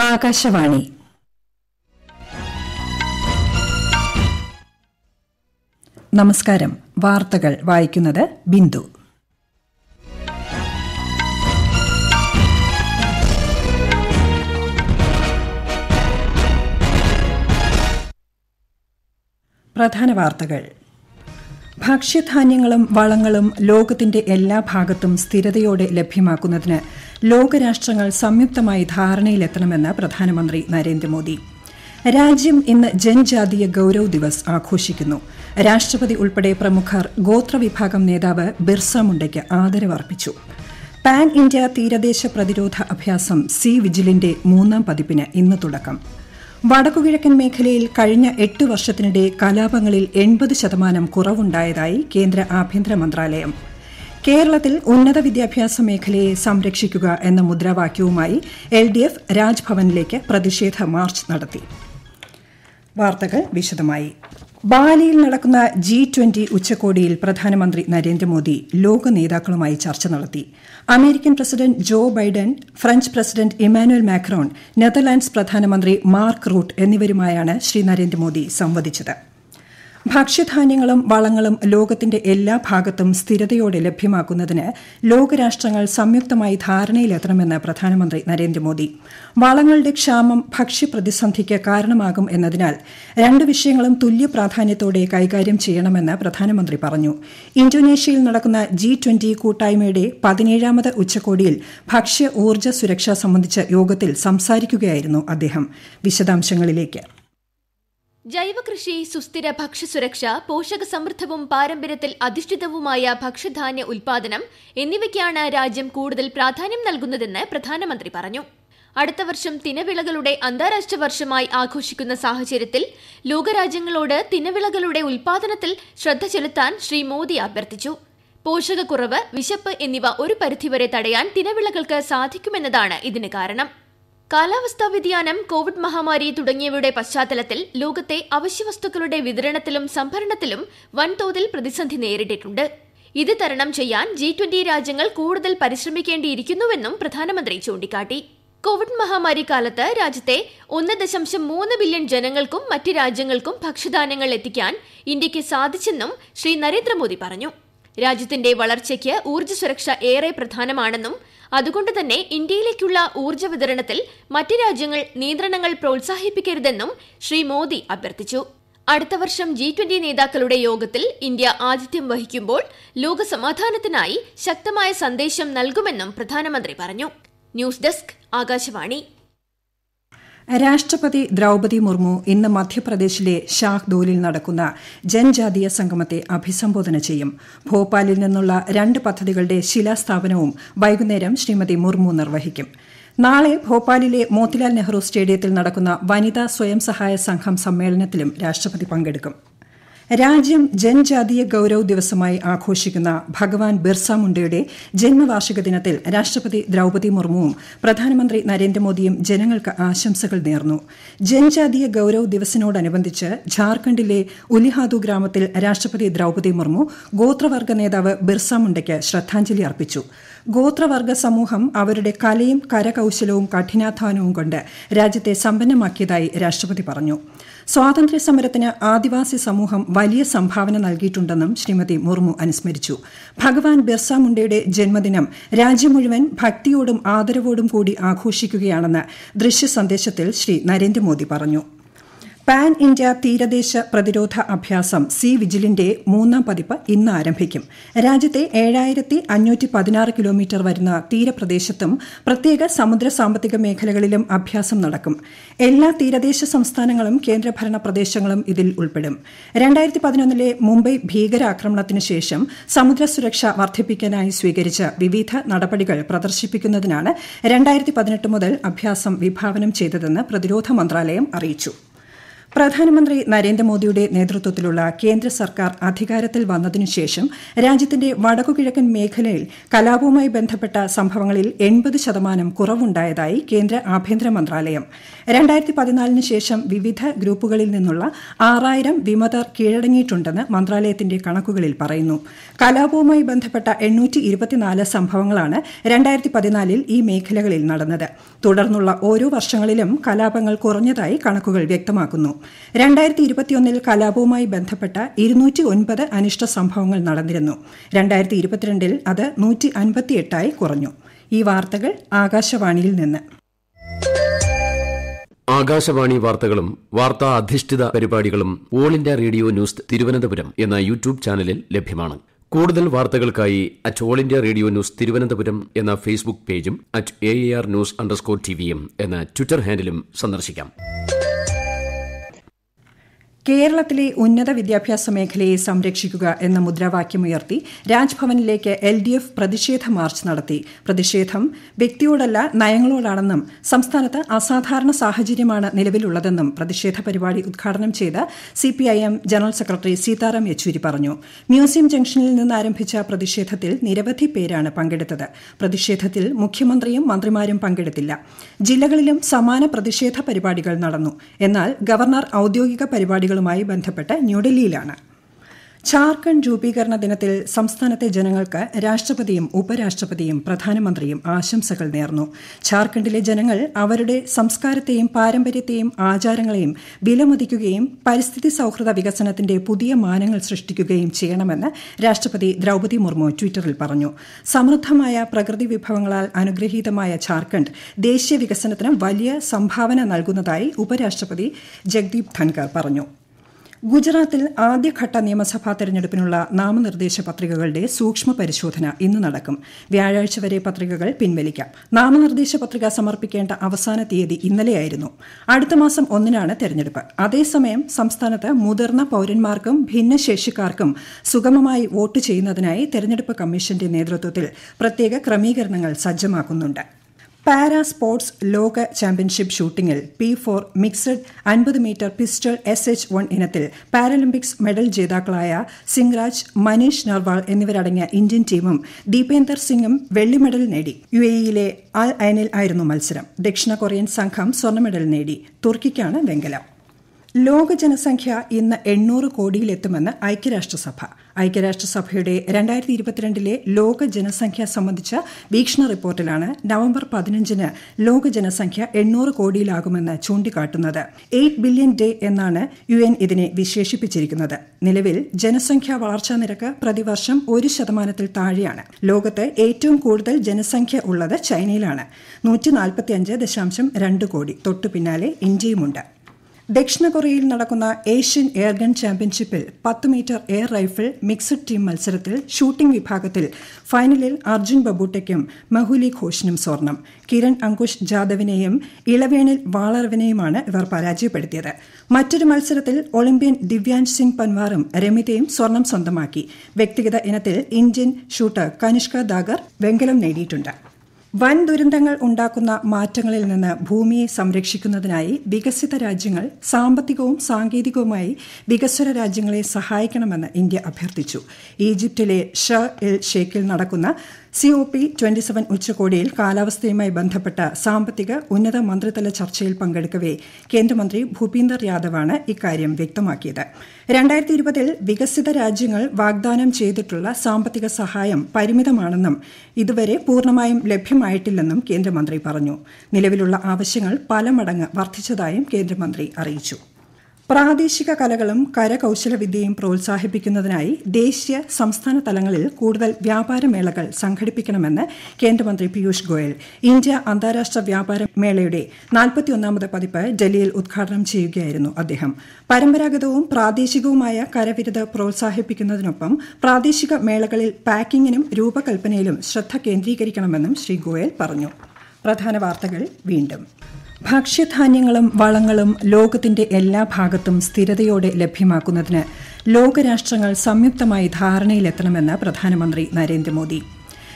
ആകാശവാണി നമസ്കാരം വാർത്തകൾ വായിക്കുന്നത് ബിന്ദു പ്രധാന വാർത്തകൾ ഭക്ഷ്യധാന്യങ്ങളും വളങ്ങളും ലോകത്തിന്റെ എല്ലാ ഭാഗത്തും സ്ഥിരതയോടെ ലഭ്യമാക്കുന്നതിന് ലോകരാഷ്ട്രങ്ങൾ സംയുക്തമായി ധാരണയിലെത്തണമെന്ന് പ്രധാനമന്ത്രി നരേന്ദ്രമോദി രാജ്യം ഇന്ന് ജൻജാതീയ ഗൌരവ് ദിവസ് ആഘോഷിക്കുന്നു രാഷ്ട്രപതി ഉൾപ്പെടെ പ്രമുഖർ ഗോത്രവിഭാഗം നേതാവ് ബിർസ മുണ്ടയ്ക്ക് ആദരവർപ്പിച്ചു പാൻ ഇന്ത്യ തീരദേശ പ്രതിരോധ അഭ്യാസം സി വിജിലിന്റെ മൂന്നാം പതിപ്പിന് ഇന്ന് തുടക്കം വടക്കുകിഴക്കൻ മേഖലയിൽ കഴിഞ്ഞ എട്ട് വർഷത്തിനിടെ കലാപങ്ങളിൽ എൺപത് ശതമാനം കുറവുണ്ടായതായി കേന്ദ്ര ആഭ്യന്തര മന്ത്രാലയം കേരളത്തിൽ ഉന്നത വിദ്യാഭ്യാസ മേഖലയെ സംരക്ഷിക്കുക എന്ന മുദ്രാവാക്യവുമായി എൽ ഡി എഫ് രാജ്ഭവനിലേക്ക് പ്രതിഷേധ മാർച്ച് നടത്തി വാർത്തകൾ വിശദമായി ബാലിയിൽ നടക്കുന്ന ജി ട്വന്റി ഉച്ചകോടിയിൽ പ്രധാനമന്ത്രി നരേന്ദ്രമോദി ലോക നേതാക്കളുമായി ചർച്ച നടത്തി American president Joe Biden French president Emmanuel Macron Netherlands പ്രധാനമന്ത്രി മാർക്ക് റൂട്ട് എന്നിവരുമായാണ് ശ്രീ നരേന്ദ്രമോദി സംവദിച്ചത് ഭക്ഷ്യധാന്യങ്ങളും വളങ്ങളും ലോകത്തിന്റെ എല്ലാ ഭാഗത്തും സ്ഥിരതയോടെ ലഭ്യമാക്കുന്നതിന് ലോകരാഷ്ട്രങ്ങൾ സംയുക്തമായി ധാരണയിലെത്തണമെന്ന് പ്രധാനമന്ത്രി നരേന്ദ്രമോദി വളങ്ങളുടെ ക്ഷാമം ഭക്ഷ്യപ്രതിസന്ധിക്ക് കാരണമാകും എന്നതിനാൽ രണ്ട് വിഷയങ്ങളും തുല്യ പ്രാധാന്യത്തോടെ കൈകാര്യം ചെയ്യണമെന്ന് പ്രധാനമന്ത്രി പറഞ്ഞു ഇന്തോനേഷ്യയിൽ നടക്കുന്ന ജി ട്വന്റി കൂട്ടായ്മയുടെ പതിനേഴാമത് ഉച്ചകോടിയിൽ ഭക്ഷ്യ ഊർജ്ജ സുരക്ഷ സംബന്ധിച്ച യോഗത്തിൽ സംസാരിക്കുകയായിരുന്നു അദ്ദേഹം വിശദാംശങ്ങളിലേക്ക് ജൈവകൃഷി സുസ്ഥിര ഭക്ഷ്യസുരക്ഷ പോഷക സമൃദ്ധവും പാരമ്പര്യത്തിൽ അധിഷ്ഠിതവുമായ ഭക്ഷ്യധാന്യ ഉൽപാദനം എന്നിവയ്ക്കാണ് രാജ്യം കൂടുതൽ പ്രാധാന്യം നൽകുന്നതെന്ന് പ്രധാനമന്ത്രി പറഞ്ഞു അടുത്ത വർഷം തിനവിളകളുടെ അന്താരാഷ്ട്ര വർഷമായി ആഘോഷിക്കുന്ന സാഹചര്യത്തിൽ ലോകരാജ്യങ്ങളോട് തിനവിളകളുടെ ഉൽപാദനത്തിൽ ശ്രദ്ധ ചെലുത്താൻ ശ്രീ മോദി അഭ്യർത്ഥിച്ചു പോഷകക്കുറവ് വിശപ്പ് എന്നിവ ഒരു പരിധിവരെ തടയാൻ തിനവിളകൾക്ക് സാധിക്കുമെന്നതാണ് ഇതിന് കാരണം കാലാവസ്ഥാ വ്യതിയാനം കോവിഡ് മഹാമാരി തുടങ്ങിയവയുടെ പശ്ചാത്തലത്തിൽ ലോകത്തെ അവശ്യവസ്തുക്കളുടെ വിതരണത്തിലും സംഭരണത്തിലും വൻതോതിൽ പ്രതിസന്ധി നേരിട്ടിട്ടുണ്ട് ഇത് തരണം ചെയ്യാൻ ജി ട്വന്റി രാജ്യങ്ങൾ കൂടുതൽ പരിശ്രമിക്കേണ്ടിയിരിക്കുന്നുവെന്നും പ്രധാനമന്ത്രി ചൂണ്ടിക്കാട്ടി കോവിഡ് മഹാമാരി കാലത്ത് രാജ്യത്തെ ഒന്ന് ദശാംശം മൂന്ന് ബില്യൺ ജനങ്ങൾക്കും മറ്റ് രാജ്യങ്ങൾക്കും ഭക്ഷ്യധാന്യങ്ങൾ എത്തിക്കാൻ ഇന്ത്യക്ക് സാധിച്ചെന്നും ശ്രീ നരേന്ദ്രമോദി പറഞ്ഞു രാജ്യത്തിന്റെ വളർച്ചയ്ക്ക് ഊർജ്ജ സുരക്ഷ ഏറെ പ്രധാനമാണെന്നും അതുകൊണ്ട് തന്നെ ഇന്ത്യയിലേക്കുള്ള ഊർജ്ജ വിതരണത്തിൽ മറ്റ് രാജ്യങ്ങൾ നിയന്ത്രണങ്ങൾ പ്രോത്സാഹിപ്പിക്കരുതെന്നും ശ്രീ മോദി അഭ്യർത്ഥിച്ചു അടുത്ത വർഷം ജി ട്വന്റി നേതാക്കളുടെ യോഗത്തിൽ ഇന്ത്യ ആതിഥ്യം വഹിക്കുമ്പോൾ ലോക സമാധാനത്തിനായി ശക്തമായ സന്ദേശം നൽകുമെന്നും പ്രധാനമന്ത്രി പറഞ്ഞു ന്യൂസ് ഡെസ്ക് ആകാശവാണി രാഷ്ട്രപതി ദ്രൌപതി മുർമു ഇന്ന് മധ്യപ്രദേശിലെ ഷാഹ്ദോലിൽ നടക്കുന്ന ജൻജാതീയ സംഗമത്തെ അഭിസംബോധന ചെയ്യും ഭോപ്പാലിൽ നിന്നുള്ള രണ്ട് പദ്ധതികളുടെ ശിലാസ്ഥാപനവും വൈകുന്നേരം ശ്രീമതി മുർമു നിർവഹിക്കും നാളെ ഭോപ്പാലിലെ മോത്തിലാൽ നെഹ്റു സ്റ്റേഡിയത്തിൽ നടക്കുന്ന വനിതാ സ്വയം സഹായ സംഘം സമ്മേളനത്തിലും രാഷ്ട്രപതി പങ്കെടുക്കും രാജ്യം ജൻജാതീയ ഗൌരവ് ദിവസമായി ആഘോഷിക്കുന്ന ഭഗവാൻ ബിർസ മുണ്ടയുടെ ജന്മവാർഷിക ദിനത്തിൽ രാഷ്ട്രപതി ദ്രൌപതി മുർമുവും പ്രധാനമന്ത്രി നരേന്ദ്രമോദിയും ജനങ്ങൾക്ക് ആശംസകൾ നേർന്നു ജൻജാതീയ ഗൌരവ് ദിവസിനോടനുബന്ധിച്ച് ഝാർഖണ്ഡിലെ ഉലിഹാദു ഗ്രാമത്തിൽ രാഷ്ട്രപതി ദ്രൌപതി മുർമു ഗോത്രവർഗ നേതാവ് ബിർസ മുണ്ടയ്ക്ക് ശ്രദ്ധാഞ്ജലി അർപ്പിച്ചു ഗോത്രവർഗ സമൂഹം അവരുടെ കലയും കരകൌശലവും കഠിനാധ്വാനവും കൊണ്ട് രാജ്യത്തെ സമ്പന്നമാക്കിയതായി രാഷ്ട്രപതി പറഞ്ഞു സ്വാതന്ത്ര്യ സമരത്തിന് ആദിവാസി സമൂഹം വലിയ സംഭാവന നൽകിയിട്ടുണ്ടെന്നും ശ്രീമതി മുർമു അനുസ്മരിച്ചു ഭഗവാൻ ബിർസ മുണ്ടയുടെ ജന്മദിനം രാജ്യം മുഴുവൻ ഭക്തിയോടും ആദരവോടും കൂടി ആഘോഷിക്കുകയാണെന്ന് ദൃശ്യ സന്ദേശത്തിൽ ശ്രീ നരേന്ദ്രമോദി പറഞ്ഞു പാൻ ഇന്ത്യ തീരദേശ പ്രതിരോധ അഭ്യാസം സി വിജിലിന്റെ മൂന്നാം പതിപ്പ് ഇന്ന് ആരംഭിക്കും രാജ്യത്തെ ഏഴായിരത്തി അഞ്ഞൂറ്റി പതിനാറ് കിലോമീറ്റർ വരുന്ന തീരപ്രദേശത്തും പ്രത്യേക സമുദ്ര സാമ്പത്തിക മേഖലകളിലും അഭ്യാസം നടക്കും എല്ലാ തീരദേശ സംസ്ഥാനങ്ങളും കേന്ദ്രഭരണ പ്രദേശങ്ങളും ഇതിൽ ഉൾപ്പെടും രണ്ടായിരത്തി പതിനൊന്നിലെ മുംബൈ ഭീകരാക്രമണത്തിന് ശേഷം സമുദ്ര സുരക്ഷ വർദ്ധിപ്പിക്കാനായി സ്വീകരിച്ച വിവിധ നടപടികൾ പ്രദർശിപ്പിക്കുന്നതിനാണ് രണ്ടായിരത്തി പതിനെട്ട് മുതൽ അഭ്യാസം വിഭാവനം ചെയ്തതെന്ന് പ്രതിരോധ മന്ത്രാലയം അറിയിച്ചു പ്രധാനമന്ത്രി നരേന്ദ്രമോദിയുടെ നേതൃത്വത്തിലുള്ള കേന്ദ്ര സർക്കാർ അധികാരത്തിൽ വന്നതിനുശേഷം രാജ്യത്തിന്റെ വടക്കുകിഴക്കൻ മേഖലയിൽ കലാപവുമായി ബന്ധപ്പെട്ട സംഭവങ്ങളിൽ എൺപത് ശതമാനം കുറവുണ്ടായതായി കേന്ദ്ര ആഭ്യന്തര മന്ത്രാലയം രണ്ടായിരത്തി പതിനാലിന് ശേഷം വിവിധ ഗ്രൂപ്പുകളിൽ നിന്നുള്ള ആറായിരം വിമതർ കീഴടങ്ങിയിട്ടുണ്ടെന്ന് മന്ത്രാലയത്തിന്റെ കണക്കുകളിൽ പറയുന്നു കലാപവുമായി ബന്ധപ്പെട്ട എണ്ണൂറ്റി ഇരുപത്തിനാല് സംഭവങ്ങളാണ് രണ്ടായിരത്തി പതിനാലിൽ ഈ മേഖലകളിൽ നടന്നത് തുടർന്നുള്ള ഓരോ വർഷങ്ങളിലും കലാപങ്ങൾ കുറഞ്ഞതായി കണക്കുകൾ വ്യക്തമാക്കുന്നു രണ്ടായിരത്തി ഇരുപത്തിയൊന്നിൽ കലാപവുമായി ബന്ധപ്പെട്ട ഇരുന്നൂറ്റി ഒൻപത് അനിഷ്ട സംഭവങ്ങൾ നടന്നിരുന്നു രണ്ടായിരത്തി ഇരുപത്തിരണ്ടിൽ അത് നൂറ്റി അൻപത്തിയെട്ടായി കുറഞ്ഞു ഈ വാർത്തകൾ ആകാശവാണിയിൽ നിന്ന് ആകാശവാണി വാർത്തകളും വാർത്താ അധിഷ്ഠിത പരിപാടികളും All India Radio news Thiruvananthapuram എന്ന യൂട്യൂബ് ചാനലിൽ ലഭ്യമാണ് കൂടുതൽ വാർത്തകൾക്കായി at All India Radio news Thiruvananthapuram എന്ന ഫേസ്ബുക്ക് പേജും at A R news underscore ടിവിയും എന്ന ട്വിറ്റർ ഹാൻഡിലും സന്ദർശിക്കാം കേരളത്തിലെ ഉന്നത വിദ്യാഭ്യാസ മേഖലയെ സംരക്ഷിക്കുക എന്ന മുദ്രാവാക്യമുയർത്തി രാജ്ഭവനിലേക്ക് എൽ ഡി എഫ് പ്രതിഷേധ മാർച്ച് നടത്തി പ്രതിഷേധം വ്യക്തിയോടല്ല നയങ്ങളോടാണെന്നും സംസ്ഥാനത്ത് അസാധാരണ സാഹചര്യമാണ് നിലവിലുള്ളതെന്നും പ്രതിഷേധ പരിപാടി ഉദ്ഘാടനം ചെയ്ത CPIM general secretary Sitaram Yechury പറഞ്ഞു മ്യൂസിയം ജംഗ്ഷനിൽ നിന്ന് ആരംഭിച്ച പ്രതിഷേധത്തിൽ നിരവധി പേരാണ് പങ്കെടുത്തത് പ്രതിഷേധത്തിൽ മുഖ്യമന്ത്രിയും മന്ത്രിമാരും പങ്കെടുത്തില്ല ജില്ലകളിലും സമാന പ്രതിഷേധ പരിപാടികൾ നടന്നു എന്നാൽ ഗവർണർ ഔദ്യോഗിക പരിപാടികൾ ുമായി ബന്ധപ്പെട്ട് ന്യൂഡൽഹിയിലാണ് ഝാർഖണ്ഡ് രൂപീകരണ ദിനത്തിൽ സംസ്ഥാനത്തെ ജനങ്ങൾക്ക് രാഷ്ട്രപതിയും ഉപരാഷ്ട്രപതിയും പ്രധാനമന്ത്രിയും ആശംസകൾ നേർന്നു ഝാർഖണ്ഡിലെ ജനങ്ങൾ അവരുടെ സംസ്കാരത്തെയും പാരമ്പര്യത്തെയും ആചാരങ്ങളെയും വിലമതിക്കുകയും പരിസ്ഥിതി സൌഹൃദ വികസനത്തിന്റെ പുതിയ മാനങ്ങൾ സൃഷ്ടിക്കുകയും ചെയ്യണമെന്ന് രാഷ്ട്രപതി ദ്രൌപതി മുർമു ട്വിറ്ററിൽ പറഞ്ഞു സമൃദ്ധമായ പ്രകൃതി വിഭവങ്ങളാൽ അനുഗ്രഹീതമായ ഝാർഖണ്ഡ് ദേശീയ വികസനത്തിന് വലിയ സംഭാവന നൽകുന്നതായി ഉപരാഷ്ട്രപതി ജഗ്ദീപ് ധൻകർ പറഞ്ഞു ഗുജറാത്തിൽ ആദ്യഘട്ട നിയമസഭാ തെരഞ്ഞെടുപ്പിനുള്ള നാമനിർദ്ദേശ പത്രികകളുടെ സൂക്ഷ്മ പരിശോധന ഇന്ന് നടക്കും വ്യാഴാഴ്ച വരെ പത്രികകൾ പിൻവലിക്കാം നാമനിർദ്ദേശ പത്രിക സമർപ്പിക്കേണ്ട അവസാന തീയതി ഇന്നലെയായിരുന്നു അടുത്ത മാസം ഒന്നിനാണ് തെരഞ്ഞെടുപ്പ് അതേസമയം സംസ്ഥാനത്ത് മുതിർന്ന പൌരന്മാർക്കും ഭിന്നശേഷിക്കാർക്കും സുഗമമായി വോട്ട് ചെയ്യുന്നതിനായി തെരഞ്ഞെടുപ്പ് കമ്മീഷന്റെ നേതൃത്വത്തിൽ പ്രത്യേക ക്രമീകരണങ്ങൾ സജ്ജമാക്കുന്നുണ്ട് പാരാ സ്പോർട്സ് ലോക ചാമ്പ്യൻഷിപ്പ് ഷൂട്ടിംഗിൽ പി ഫോർ മിക്സഡ് അൻപത് metre pistol S H one ഇനത്തിൽ പാരാലിമ്പിക്സ് മെഡൽ ജേതാക്കളായ സിംഗ്രാജ് മനീഷ് നർവാൾ എന്നിവരടങ്ങിയ ഇന്ത്യൻ ടീമും ദീപേന്ദർ സിംഗും വെള്ളി മെഡൽ നേടി യു എയിലെ അൽ ഐനിൽ ആയിരുന്നു മത്സരം ദക്ഷിണ കൊറിയൻ സംഘം സ്വർണ്ണ മെഡൽ നേടി തുർക്കിക്കാണ് വെങ്കലം ലോക ജനസംഖ്യ ഇന്ന് എണ്ണൂറ് കോടിയിലെത്തുമെന്ന് ഐക്യരാഷ്ട്രസഭ ഐക്യരാഷ്ട്രസഭയുടെ രണ്ടായിരത്തി ഇരുപത്തിരണ്ടിലെ ലോക ജനസംഖ്യ സംബന്ധിച്ച വീക്ഷണ റിപ്പോർട്ടിലാണ് നവംബർ പതിനഞ്ചിന് ലോക ജനസംഖ്യ എണ്ണൂറ് കോടിയിലാകുമെന്ന് ചൂണ്ടിക്കാട്ടുന്നത് എയ്റ്റ് ബില്യൺ ഡേ എന്നാണ് യു എൻ ഇതിനെ വിശേഷിപ്പിച്ചിരിക്കുന്നത് നിലവിൽ ജനസംഖ്യാ വളർച്ചാ നിരക്ക് പ്രതിവർഷം ഒരു ശതമാനത്തിൽ താഴെയാണ് ലോകത്ത് ഏറ്റവും കൂടുതൽ ജനസംഖ്യ ഉള്ളത് ചൈനയിലാണ് നൂറ്റി നാൽപ്പത്തിയഞ്ച് ദശാംശം രണ്ട് കോടി തൊട്ടു പിന്നാലെ ഇന്ത്യയുമുണ്ട് ദക്ഷിണ കൊറിയയിൽ നടക്കുന്ന ഏഷ്യൻ എയർഗൺ ചാമ്പ്യൻഷിപ്പിൽ പത്ത് metre air rifle mixed team മത്സരത്തിൽ ഷൂട്ടിംഗ് വിഭാഗത്തിൽ ഫൈനലിൽ അർജുൻ ബബൂട്ടയ്ക്കും മഹുലി ഘോഷിനും സ്വർണം കിരൺ അങ്കുഷ് ജാദവിനെയും ഇളവേണിൽ വാളറവിനെയുമാണ് ഇവർ പരാജയപ്പെടുത്തിയത് മറ്റൊരു മത്സരത്തിൽ ഒളിമ്പ്യൻ ദിവ്യാൻജ് സിംഗ് പൻവാറും രമിതയും സ്വർണം സ്വന്തമാക്കി വ്യക്തിഗത ഇനത്തിൽ ഇന്ത്യൻ ഷൂട്ടർ കനിഷ്ക ദാഗർ വെങ്കലം നേടിയിട്ടുണ്ട് വൻ ദുരന്തങ്ങൾ ഉണ്ടാക്കുന്ന മാറ്റങ്ങളിൽ നിന്ന് ഭൂമിയെ സംരക്ഷിക്കുന്നതിനായി വികസിത രാജ്യങ്ങൾ സാമ്പത്തികവും സാങ്കേതികവുമായി വികസ്വര രാജ്യങ്ങളെ സഹായിക്കണമെന്ന് ഇന്ത്യ അഭ്യർത്ഥിച്ചു ഈജിപ്തിലെ ഷ എൽ ഷേക്കിൽ നടക്കുന്ന C O P twenty seven ഉച്ചകോടിയിൽ കാലാവസ്ഥയുമായി ബന്ധപ്പെട്ട സാമ്പത്തിക ഉന്നത മന്ത്രിതല ചർച്ചയിൽ പങ്കെടുക്കവെ കേന്ദ്രമന്ത്രി ഭൂപീന്ദർ യാദവാണ് ഇക്കാര്യം വ്യക്തമാക്കിയത് രണ്ടായിരത്തി ഇരുപതിൽ വികസിത രാജ്യങ്ങൾ വാഗ്ദാനം ചെയ്തിട്ടുള്ള സാമ്പത്തിക സഹായം പരിമിതമാണെന്നും ഇതുവരെ പൂർണ്ണമായും ലഭ്യമായിട്ടില്ലെന്നും കേന്ദ്രമന്ത്രി പറഞ്ഞു നിലവിലുള്ള ആവശ്യങ്ങൾ പല മടങ്ങ് വർദ്ധിച്ചതായും കേന്ദ്രമന്ത്രി അറിയിച്ചു പ്രാദേശിക കലകളും കരകൌശലവിദ്യയും പ്രോത്സാഹിപ്പിക്കുന്നതിനായി ദേശീയ സംസ്ഥാന തലങ്ങളിൽ കൂടുതൽ വ്യാപാരമേളകൾ സംഘടിപ്പിക്കണമെന്ന് കേന്ദ്രമന്ത്രി പീയൂഷ് ഗോയൽ ഇന്ത്യ അന്താരാഷ്ട്ര വ്യാപാര മേളയുടെ നാൽപ്പത്തിയൊന്നാമത് പതിപ്പ് ഡൽഹിയിൽ ഉദ്ഘാടനം ചെയ്യുകയായിരുന്നു അദ്ദേഹം പരമ്പരാഗതവും പ്രാദേശികവുമായ കരവിരുത് പ്രോത്സാഹിപ്പിക്കുന്നതിനൊപ്പം പ്രാദേശിക മേളകളിൽ പാക്കിങ്ങിനും രൂപകൽപ്പനയിലും ശ്രദ്ധ കേന്ദ്രീകരിക്കണമെന്നും ശ്രീ ഗോയൽ പറഞ്ഞു പ്രധാന വാർത്തകൾ വീണ്ടും ഭക്ഷ്യധാന്യങ്ങളും വളങ്ങളും ലോകത്തിന്റെ എല്ലാ ഭാഗത്തും സ്ഥിരതയോടെ ലഭ്യമാക്കുന്നതിന് ലോകരാഷ്ട്രങ്ങൾ സംയുക്തമായി ധാരണയിലെത്തണമെന്ന് പ്രധാനമന്ത്രി നരേന്ദ്രമോദി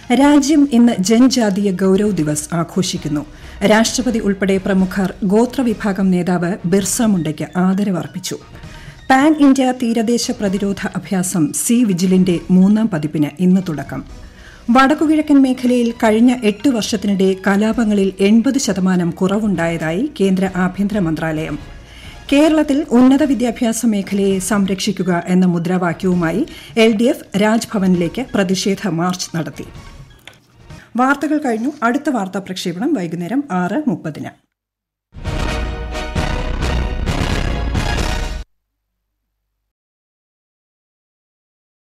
രാജ്യം ഇന്ന് ജൻജാതീയ ഗൌരവ് ദിവസ് ആഘോഷിക്കുന്നു രാഷ്ട്രപതി ഉൾപ്പെടെ പ്രമുഖർ ഗോത്രവിഭാഗം നേതാവ് ബിർസ മുണ്ടയ്ക്ക് ആദരവർപ്പിച്ചു പാൻ ഇന്ത്യ തീരദേശ പ്രതിരോധ അഭ്യാസം സി വിജിലിന്റെ മൂന്നാം പതിപ്പിന് ഇന്ന് തുടക്കം വടക്കുകിഴക്കൻ മേഖലയിൽ കഴിഞ്ഞ എട്ട് വർഷത്തിനിടെ കലാപങ്ങളിൽ എൺപത് ശതമാനം കുറവുണ്ടായതായി കേന്ദ്ര ആഭ്യന്തര മന്ത്രാലയം കേരളത്തിൽ ഉന്നത വിദ്യാഭ്യാസ മേഖലയെ സംരക്ഷിക്കുക എന്ന മുദ്രാവാക്യവുമായി എൽ ഡി എഫ് രാജ്ഭവനിലേക്ക് പ്രതിഷേധ മാർച്ച് നടത്തി വാർത്തകൾ കഴിഞ്ഞു അടുത്ത വാർത്താ പ്രക്ഷേപണം വൈകുന്നേരം ആറ് മുപ്പതിന്